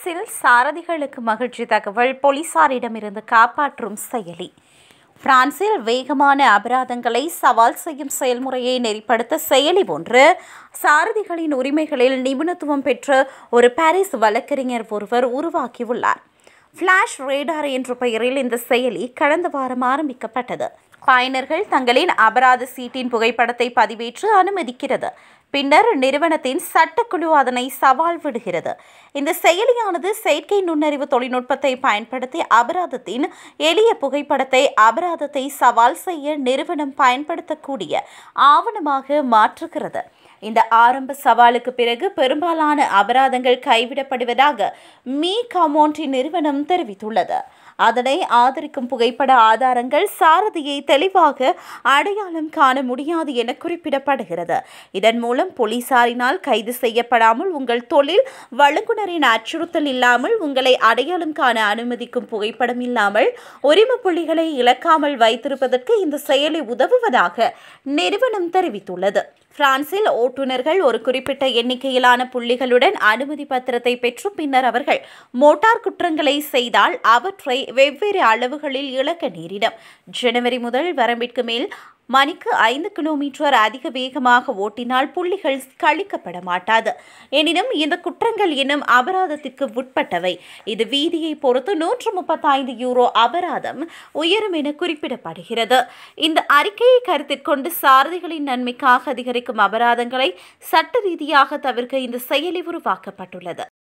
பிரான்சில் சாரதிகளுக்கு மகிழ்ச்சி தகவல் போலீசாரிடமிருந்து காப்பாற்றும் செயலி பிரான்சில் வேகமான அபராதங்களை சவால் செய்யும் செயல்முறையை நெறிப்படுத்த செயலி ஒன்று சாரதிகளின் உரிமைகளில் நிபுணத்துவம் பெற்ற ஒரு பாரிஸ் வழக்கறிஞர் ஒருவர் உருவாக்கியுள்ளார் ஃப்ளாஷ் ரேடார் என்ற பெயரில் இந்த செயலி கடந்த வாரம் ஆரம்பிக்கப்பட்டது பயனர்கள் தங்களின் அபராத சீட்டின் புகைப்படத்தை பதிவேற்று அனுமதிக்கிறது பின்னர் நிறுவனத்தின் சட்டக்குழு அதனை சவால் விடுகிறது இந்த செயலியானது செயற்கை நுண்ணறிவு தொழில்நுட்பத்தை பயன்படுத்தி அபராதத்தின் எளிய புகைப்படத்தை அபராதத்தை சவால் செய்ய நிறுவனம் பயன்படுத்தக்கூடிய ஆவணமாக மாற்றுகிறது இந்த ஆரம்ப சவாலுக்கு பிறகு பெரும்பாலான அபராதங்கள் கைவிடப்படுவதாக மீ கமோண்டி நிறுவனம் தெரிவித்துள்ளது அதனை ஆதரிக்கும் புகைப்பட ஆதாரங்கள் சாரதியை தெளிவாக அடையாளம் காண முடியாது என குறிப்பிடப்படுகிறது இதன் மூலம் போலீசாரினால் கைது செய்யப்படாமல் உங்கள் தொழில் வழங்குனரின் அச்சுறுத்தல் இல்லாமல் உங்களை அடையாளம் காண அனுமதிக்கும் புகைப்படம் இல்லாமல் உரிம புள்ளிகளை இழக்காமல் வைத்திருப்பதற்கு இந்த செயலி உதவுவதாக நிறுவனம் தெரிவித்துள்ளது பிரான்சில் ஓட்டுநர்கள் ஒரு குறிப்பிட்ட எண்ணிக்கையிலான புள்ளிகளுடன் அனுமதி பத்திரத்தை பெற்று பின்னர் அவர்கள் மோட்டார் குற்றங்களை செய்தால் அவற்றை வெவ்வேறு அளவுகளில் இழக்க நேரிடும் ஜனவரி முதல் வரம்பிற்கு மேல் மணிக்கு ஐந்து கிலோமீட்டர் அதிக வேகமாக ஓட்டினால் புள்ளிகள் கழிக்கப்பட மாட்டாது எனினும் இந்த குற்றங்கள் எனும் அபராதத்திற்கு உட்பட்டவை இது வீதியை பொறுத்து நூற்று முப்பத்தைந்து யூரோ அபராதம் உயரும் என குறிப்பிடப்படுகிறது இந்த அறிக்கையை கருத்தில் கொண்டு சாரதிகளின் நன்மைக்காக அதிகரிக்கும் அபராதங்களை சட்ட ரீதியாக தவிர்க்க இந்த செயலி உருவாக்கப்பட்டுள்ளது